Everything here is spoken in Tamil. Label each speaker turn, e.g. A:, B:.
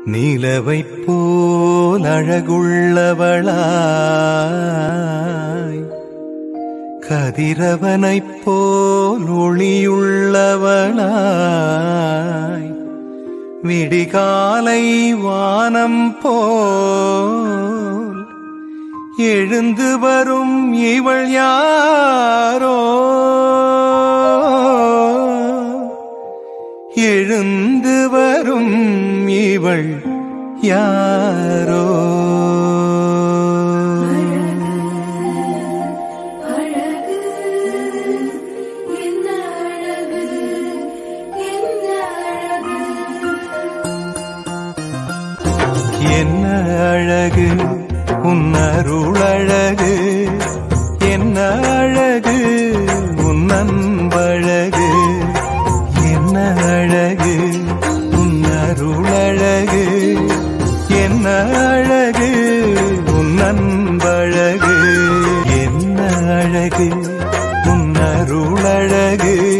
A: நிலவைப் போல் அழகுள்ளவளாய் கதிரவனைப் போல் ஒளியுள்ளவளாய் விடிகாலை வானம் போல் எழுந்து வரும் இவள் யாரோ எழுந்து வரும் இவள் யாரோ
B: அழகு என்ன அழகு என்ன அழகு
A: என்ன அழகு உன்னருளழகு என்ன அழகு உன் அன்பழகு என்ன அழகு உன்னருளழகு என்ன அழகு உன் அன்பழகு என்ன அழகு உன்னருளழகு